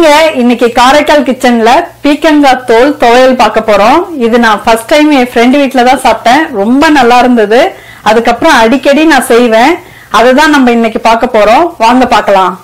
வாங்க இன்னைக்கு காரைக்கால் கிச்சன்ல பீக்கங்காய் தோல் துவையல் பார்க்க போறோம் இது நான் ஃபர்ஸ்ட் டைம் என் ஃப்ரெண்டு வீட்ல தான் சாப்பிட்டேன் ரொம்ப நல்லா இருந்தது அதுக்கப்புறம் அடிக்கடி நான் செய்வேன் அதுதான் நம்ம இன்னைக்கு பார்க்க போறோம் வாங்க பார்க்கலாம்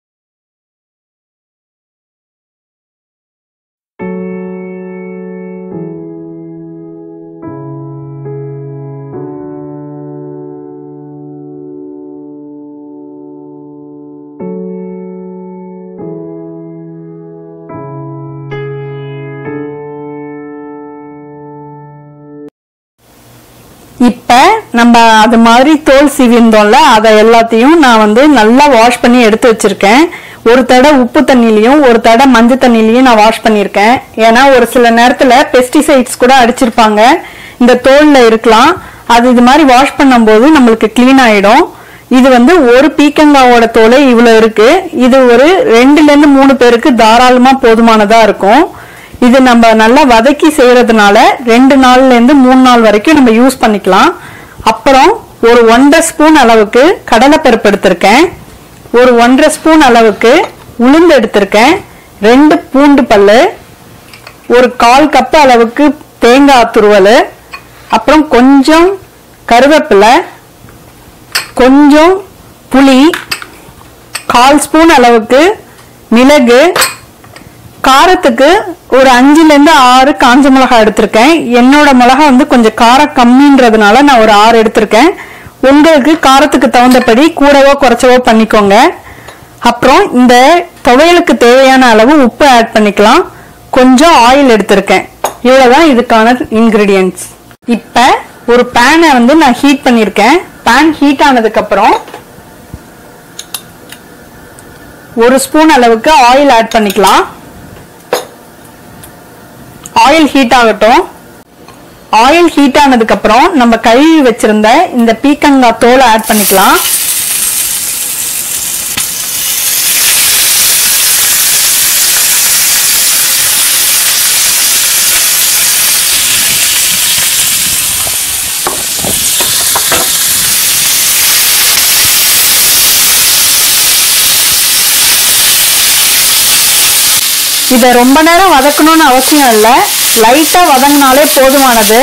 இப்ப நம்ம அது மாதிரி தோல் சீவிருந்தோம்ல அதை எல்லாத்தையும் நான் வந்து நல்லா வாஷ் பண்ணி எடுத்து வச்சிருக்கேன் ஒரு தடவை உப்பு தண்ணிலையும் ஒரு தடவை மஞ்சள் தண்ணிலையும் நான் வாஷ் பண்ணியிருக்கேன் ஏன்னா ஒரு சில நேரத்துல பெஸ்டிசைட்ஸ் கூட அடிச்சிருப்பாங்க இந்த தோல்ல இருக்கலாம் அது இது மாதிரி வாஷ் பண்ணும்போது நம்மளுக்கு க்ளீன் ஆயிடும் இது வந்து ஒரு பீக்கங்காவோட தோலை இவ்வளவு இருக்கு இது ஒரு ரெண்டுல இருந்து மூணு பேருக்கு தாராளமா போதுமானதா இருக்கும் இது நம்ம நல்லா வதக்கி செய்யறதுனால ரெண்டு நாள்ல இருந்து மூணு நாள் வரைக்கும் நம்ம யூஸ் பண்ணிக்கலாம் அப்புறம் ஒரு ஒன்றரை ஸ்பூன் அளவுக்கு கடலைப்பருப்பு எடுத்திருக்கேன் ஒரு ஒன்றரை ஸ்பூன் அளவுக்கு உளுந்து எடுத்திருக்கேன் ரெண்டு பூண்டு பல்லு ஒரு கால் கப் அளவுக்கு தேங்காய் துருவல் அப்புறம் கொஞ்சம் கருவேப்பிலை கொஞ்சம் புளி கால் ஸ்பூன் அளவுக்கு மிளகு காரத்துக்கு ஒரு அஞ்சுல இருந்து ஆறு காஞ்ச மிளகாய் எடுத்திருக்கேன் என்னோட மிளகாய் வந்து கொஞ்சம் காரம் கம்மின்றதுனால நான் ஒரு ஆறு எடுத்திருக்கேன் உங்களுக்கு காரத்துக்கு தகுந்தபடி கூடவோ குறைச்சவோ பண்ணிக்கோங்க அப்புறம் இந்த துவையலுக்கு தேவையான அளவு உப்பு ஆட் பண்ணிக்கலாம் கொஞ்சம் ஆயில் எடுத்திருக்கேன் இவ்வளவுதான் இதுக்கான இன்கிரீடியன்ட்ஸ் இப்ப ஒரு பேனை வந்து நான் ஹீட் பண்ணியிருக்கேன் பேன் ஹீட் ஆனதுக்கு அப்புறம் ஒரு ஸ்பூன் அளவுக்கு ஆயில் ஆட் பண்ணிக்கலாம் ஆயில் ஹீட் ஆகட்டும் ஆயில் ஹீட் ஆனதுக்கு அப்புறம் நம்ம கழுவி வச்சிருந்த இந்த பீக்கங்காய் தோலை ஆட் பண்ணிக்கலாம் இதை ரொம்ப நேரம் வதக்கணும்னு அவசியம் இல்லை லைட்டா வதங்கினாலே போதுமானது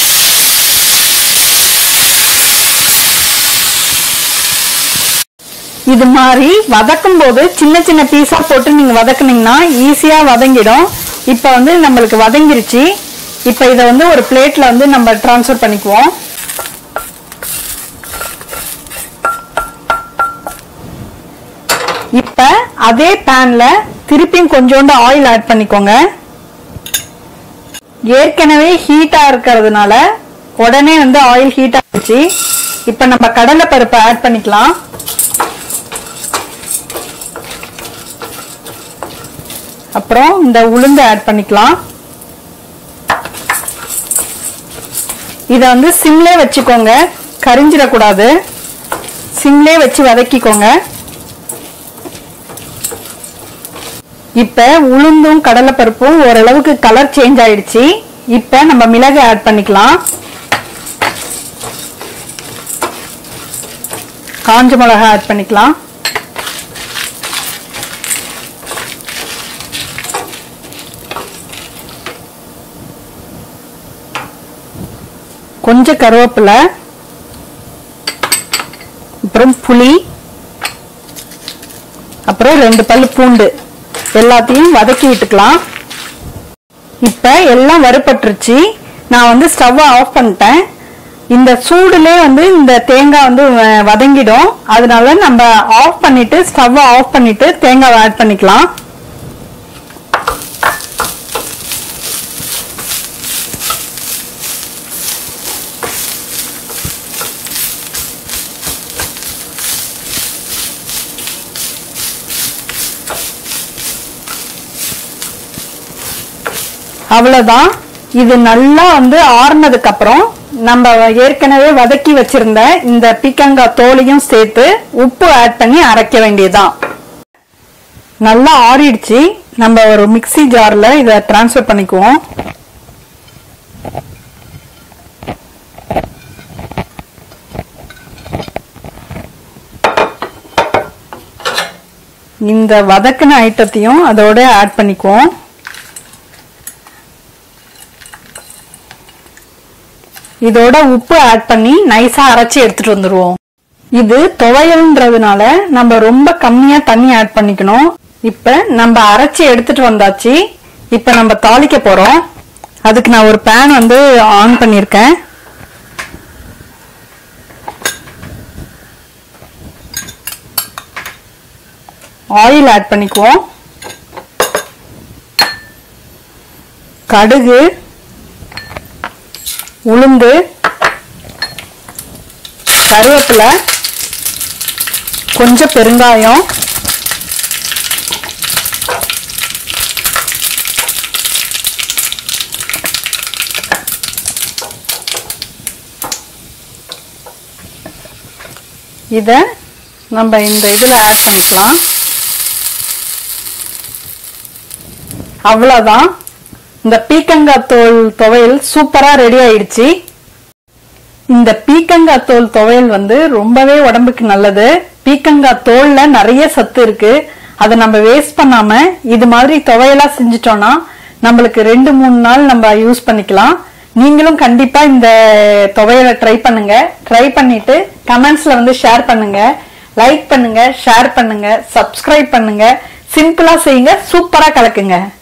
இது மாதிரி வதக்கும் போது சின்ன சின்ன பீஸா போட்டு நீங்க வதக்குனீங்கன்னா ஈஸியா வதங்கிடும் இப்ப வந்து நம்மளுக்கு வதங்கிருச்சு இப்ப இதை வந்து ஒரு பிளேட்ல வந்து நம்ம டிரான்ஸ்ஃபர் பண்ணிக்குவோம் இப்ப அதே பேன்ல திருப்பியும் கொஞ்சோண்டு ஆயில் ஆட் பண்ணிக்கோங்க ஏற்கனவே ஹீட்டா இருக்கிறதுனால உடனே வந்து ஆயில் ஹீட் ஆயிடுச்சு இப்ப நம்ம கடலை பருப்பை ஆட் பண்ணிக்கலாம் அப்புறம் இந்த உளுந்து ஆட் பண்ணிக்கலாம் இத வந்து சிம்லே வச்சுக்கோங்க கரிஞ்சிடக்கூடாது சிம்லே வச்சு வதக்கிக்கோங்க இப்ப உளுந்தும் கடலைப்பருப்பும் ஓரளவுக்கு கலர் சேஞ்ச் ஆயிடுச்சு இப்ப நம்ம மிளகு ஆட் பண்ணிக்கலாம் காஞ்ச மிளகா ஆட் பண்ணிக்கலாம் கொஞ்சம் கருவேப்பிலை அப்புறம் புளி அப்புறம் ரெண்டு பல்லு பூண்டு எல்லாத்தையும் வதக்கி விட்டுக்கலாம் இப்ப எல்லாம் வறுபட்டுருச்சு நான் வந்து ஸ்டவ்வை ஆஃப் பண்ணிட்டேன் இந்த சூடுலே வந்து இந்த தேங்காய் வந்து வ- வதங்கிடும் அதனால நம்ம ஆஃப் பண்ணிட்டு ஸ்டவ்வை ஆஃப் பண்ணிட்டு தேங்காவை ஆட் பண்ணிக்கலாம் அவ்வளவுதான் இது நல்லா வந்து ஆறுனதுக்கு அப்புறம் நம்ம ஏற்கனவே வதக்கி வச்சிருந்த இந்த பீக்கங்காய் தோலையும் சேர்த்து உப்பு ஆட் பண்ணி அரைக்க வேண்டியதுதான் நல்லா ஆறிடுச்சு நம்ம ஒரு மிக்ஸி ஜார்ல இதை டிரான்ஸ்ஃபர் பண்ணிக்குவோம் இந்த வதக்கின ஐட்டத்தையும் அதோட ஆட் பண்ணிக்குவோம் இதோட உப்பு ஆட் பண்ணி நைஸா அரைச்சி எடுத்துட்டு வந்துருவோம் இது துவையல்ன்றதுனால நம்ம ரொம்ப கம்மியா தண்ணி ஆட் பண்ணிக்கணும் இப்ப நம்ம அரைச்சி எடுத்துட்டு வந்தாச்சு இப்ப நம்ம தாளிக்க போறோம் அதுக்கு நான் ஒரு பேன் வந்து ஆன் பண்ணிருக்கேன் ஆயில் ஆட் பண்ணிக்குவோம் கடுகு உளுந்து கருவேப்பிலை கொஞ்சம் பெருங்காயம் இதை நம்ம இந்த இதில் ஆட் பண்ணிக்கலாம் அவ்வளோதான் இந்த பீக்கங்காய் தோல் துவையல் சூப்பராக ரெடி ஆயிடுச்சு இந்த பீக்கங்காய் தோல் துவையல் வந்து ரொம்பவே உடம்புக்கு நல்லது பீக்கங்காய் தோல்ல நிறைய சத்து இருக்கு அதை நம்ம வேஸ்ட் பண்ணாம இது மாதிரி துவையலா செஞ்சுட்டோம்னா நம்மளுக்கு ரெண்டு மூணு நாள் நம்ம யூஸ் பண்ணிக்கலாம் நீங்களும் கண்டிப்பா இந்த துவையலை ட்ரை பண்ணுங்க ட்ரை பண்ணிட்டு கமெண்ட்ஸ்ல வந்து ஷேர் பண்ணுங்க லைக் பண்ணுங்க ஷேர் பண்ணுங்க சப்ஸ்கிரைப் பண்ணுங்க சிம்பிளா செய்யுங்க சூப்பரா கலக்குங்க